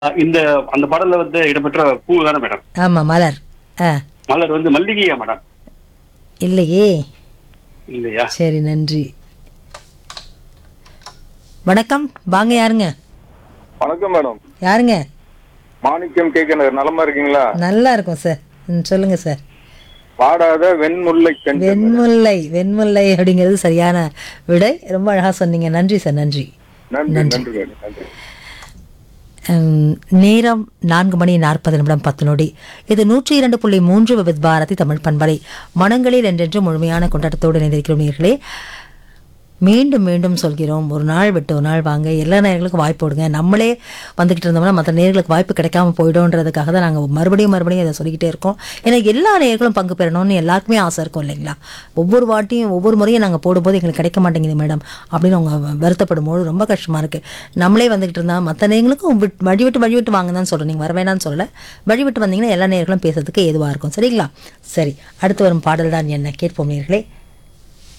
அஹ் இந்த அந்த பாடல்ல வந்து இடம்பெற்ற பூ தானே மேடம் ஆமாம் மலர் ஆ மலர் வந்து மல்லிகையா மேடம் இல்லையே இல்லையா சரி நன்றி வணக்கம் வாங்க யாருங்க வணக்கம் மேடம் யாருங்க மாணிக்கம் கேட்க நலமா இருக்கீங்களா நல்லா இருக்கும் சார் ம், சொல்லுங்க சார் பாடாத வெண்முல்லை கண்டு வெண்முல்லை வெண்முல்லை அப்படிங்கிறது சரியான விடை ரொம்ப அழகா சொன்னீங்க நன்றி சார் நன்றி நன்றி நன்றி மேடம் நன்றி உம், நேரம் நான்கு மணி நாற்பது நிமிடம் பத்து நொடி இது நூற்றி இரண்டு புள்ளி மூன்று விவித் பாரதி தமிழ் பண்பலை மனங்களில் என்றென்று முழுமையான கொண்டாட்டத்தோடு இணைந்திருக்கிறோம் நேர்களே மீண்டும் மீண்டும் சொல்கிறோம் ஒரு நாள் விட்டு ஒரு நாள் வாங்க எல்லா நேர்களுக்கும் வாய்ப்பு கொடுங்க நம்மளே வந்துக்கிட்டு இருந்தோம்னா மற்ற நேர்களுக்கு வாய்ப்பு கிடைக்காம போயிடும்ன்றதுக்காக தான் நாங்கள் மறுபடியும் மறுபடியும் இதை சொல்லிக்கிட்டே இருக்கோம் ஏன்னா எல்லா நேர்களும் பங்கு பெறணும்னு எல்லாருக்குமே ஆசை இருக்கும் இல்லைங்களா ஒவ்வொரு வாட்டியும் ஒவ்வொரு முறையும் நாங்கள் போடும்போது எங்களுக்கு கிடைக்க மாட்டேங்குது மேடம் அப்படின்னு அவங்க வருத்தப்படும் போது ரொம்ப கஷ்டமாக இருக்குது நம்மளே வந்துக்கிட்டு இருந்தால் மற்ற நேர்களுக்கும் விட் வழி விட்டு வழி விட்டு வாங்க தான் சொல்கிறேன் நீங்கள் வர வேணாம்னு சொல்லலை வழி விட்டு வந்தீங்கன்னா எல்லா நேர்களும் பேசுறதுக்கு ஏதுவாக இருக்கும் சரிங்களா சரி அடுத்து வரும் பாடல் தான் என்ன கேட்போம் நேர்களே